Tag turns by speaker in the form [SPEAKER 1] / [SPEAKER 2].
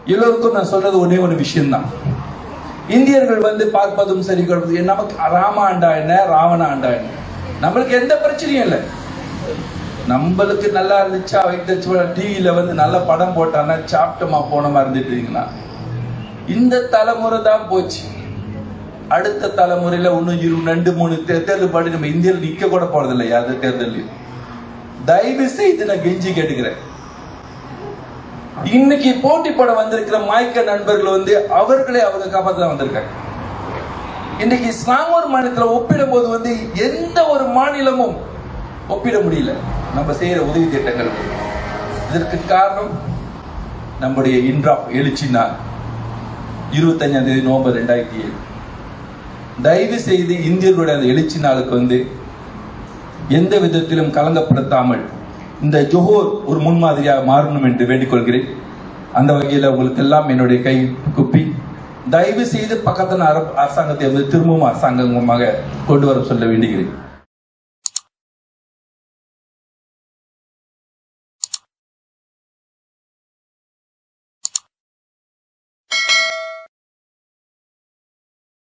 [SPEAKER 1] எல்லோருக்கும் நான் சொல்றது ஒரே ஒரு விஷயம்தான் இந்தியர்கள் வந்து பார்ப்பதும் சரி கொள்வதும் நமக்கு ராம ஆண்டா என்ன ராவண ஆண்டா என்ன நம்மளுக்கு எந்த பிரச்சனையும் இல்லை நம்மளுக்கு நல்லா இருந்துச்சா வைத்த டிவியில வந்து நல்ல படம் போட்டானா சாப்பிட்டோமா போனமா இருந்துட்டீங்கன்னா இந்த தலைமுறை தான் போச்சு அடுத்த தலைமுறையில இன்னும் இரு ரெண்டு மூணு தே- தேர்தல் பாடி நம்ம இந்தியாவில் நிக்க கூட போறதில்லை யாரு தேர்தலையும் தயவு செய்து நான் கெஞ்சி கேட்டுக்கிறேன் இன்னைக்கு போட்டி போட வந்திருக்கிற மாய்க்க நண்பர்கள் வந்து அவர்களே அவங்க காப்பாத்த தான் வந்திருக்காங்க இன்னைக்கு ஸ்லாங்கூர் மாநிலத்தில் ஒப்பிடும் போது வந்து எந்த ஒரு மாநிலமும் ஒப்பிட முடியல நம்ம செய்யற உதவி திட்டங்கள் இதற்கு காரணம் நம்முடைய இன்ட்ராப் எழுச்சி நாள் இருபத்தஞ்சாம் தேதி நவம்பர் ரெண்டாயிரத்தி ஏழு தயவு செய்து இந்தியர்களுடைய அந்த எழுச்சி நாளுக்கு வந்து எந்த விதத்திலும் கலங்கப்படுத்தாமல் இந்த ஜோஹோர் ஒரு முன்மாதிரியாக மாறணும் என்று வேண்டிக் கொள்கிறேன் அந்த வகையில் உங்களுக்கு எல்லாம் என்னுடைய கை குப்பி தயவு செய்து பக்கத்தின அரசாங்கத்தை வந்து திரும்பவும் அரசாங்கமாக கொண்டு வர சொல்ல வேண்டுகிறேன்